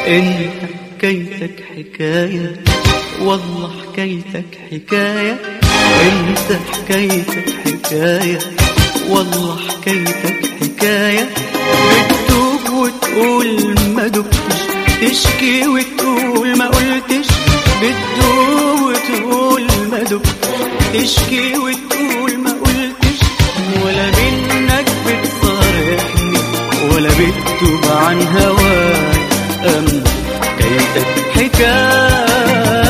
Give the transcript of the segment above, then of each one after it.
انت حكايتك حكاية والله حكايتك حكاية انت حكايتك حكاية والله حكايتك حكاية بتتوب وتقول ما دبتش تشكي وتقول ما قلتش بتدوب وتقول ما دبتش تشكي وتقول ما قلتش ولا منك بتصارحني ولا بتتوب عن هواي أم حكايتك حكاية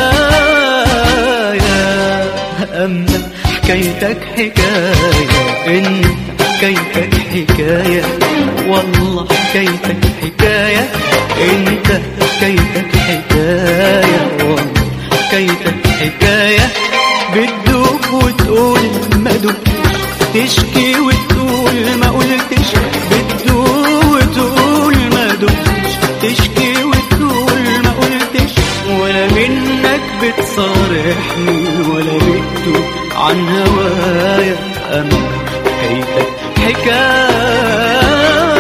أما حكايتك حكاية انت حكايتك حكاية والله حكايتك حكاية انت حكايتك حكاية والله حكايتك حكاية بتدوب وتقول ما دبتش تشكي وتقول ما قلتش بتدوب وتقول ما دبتش تشكي وتقول ما قلتش ولا منك بتصارحني ولا بتدوب عن هوايا أما حكايتك حكاية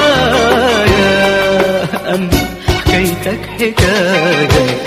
أما حكايتك حكاية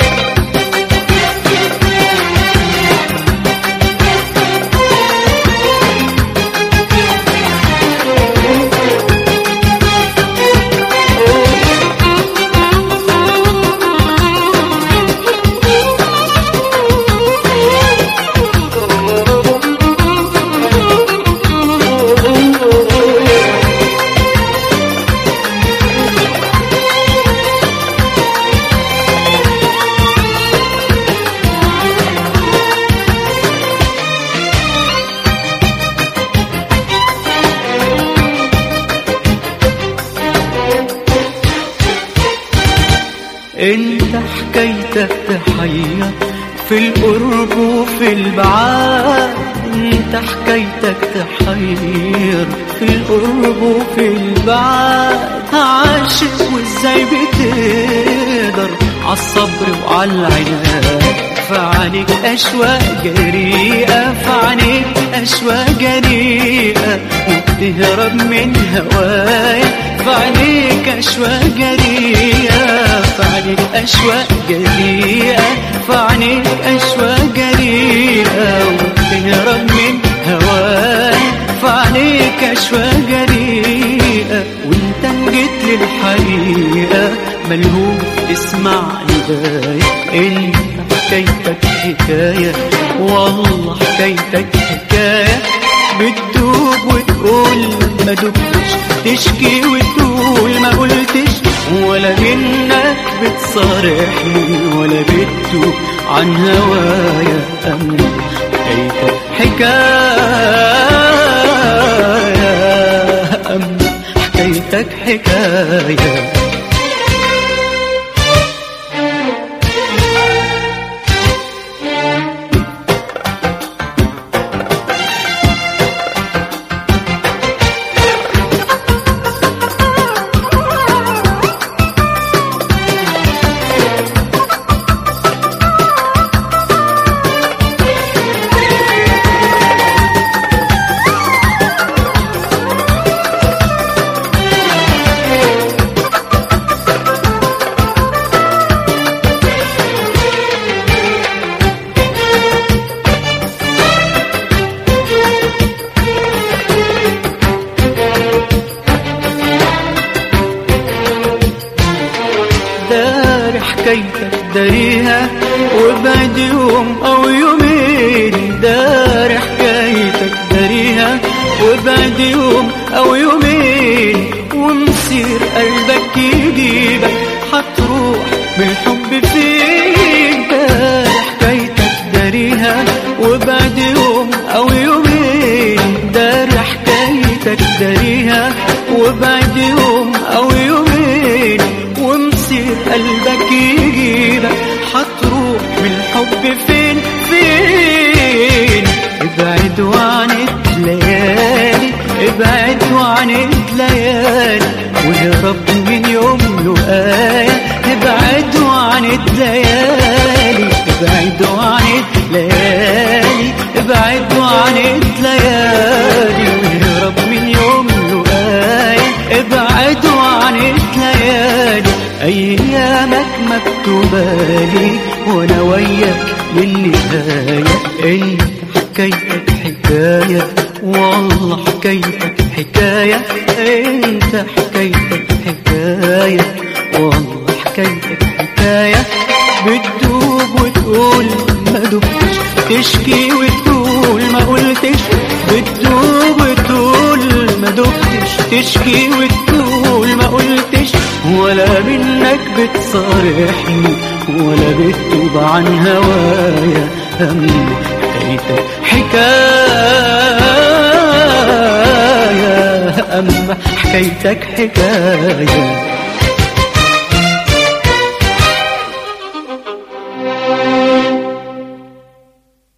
انت حكايتك تحير في القرب وفي البعاد انت حكايتك تحير في القرب وفي البعاد عاشق وازاي بتقدر عالصبر وعالعناد فعنيك أشواق جريئة فعنيك أشواق جريئة وبتهرب من هوايا فعنيك أشواق جريئة فعنيك أشواق جريئة فعنيك أشواق جريئة وبتهرب من هوايا فعنيك أشواق جريئة وانت جيت للحقيقة ملهوف اسمع نداي انت حكايتك حكاية والله حكايتك حكاية بتدوب وتقول ما دبتش تشكي وتقول ما قلتش ولا منك بتصارحني ولا بتدوب عن هوايا أما حكايتك حكاية أما حكايتك حكاية دار حكايتك داريها وبعد يوم او يومين دار حكايتك داريها وبعد يوم او يومين ومصير قلبك يجيبك حتروح بالحب فين دار حكايتك داريها وبعد يوم او يومين دار حكايتك داريها وبعد يوم او يومين ومصير قلبك يجيبك حتروح بالحب فين فين ابعد عن الليالي ابعد عن الليالي وهرب من يوم لقايا ابعد عن الليالي ابعد عن الليالي ابعد عن الليالي وهرب من يوم لقايا ابعد عن الليالي أيامك مكتوبة لي وأنا وياك للنهاية أنت حكايتك حكاية والله حكايتك حكاية أنت حكايتك حكاية والله حكايتك حكاية بتدوب وتقول ما دبتش تشكي وتقول ما قلتش بتدوب وتقول ما دبتش تشكي وتقول ما قلتش ولا منك بتصارحني ولا بتتوب عن هوايا أما حكايتك حكاية أما حكايتك حكاية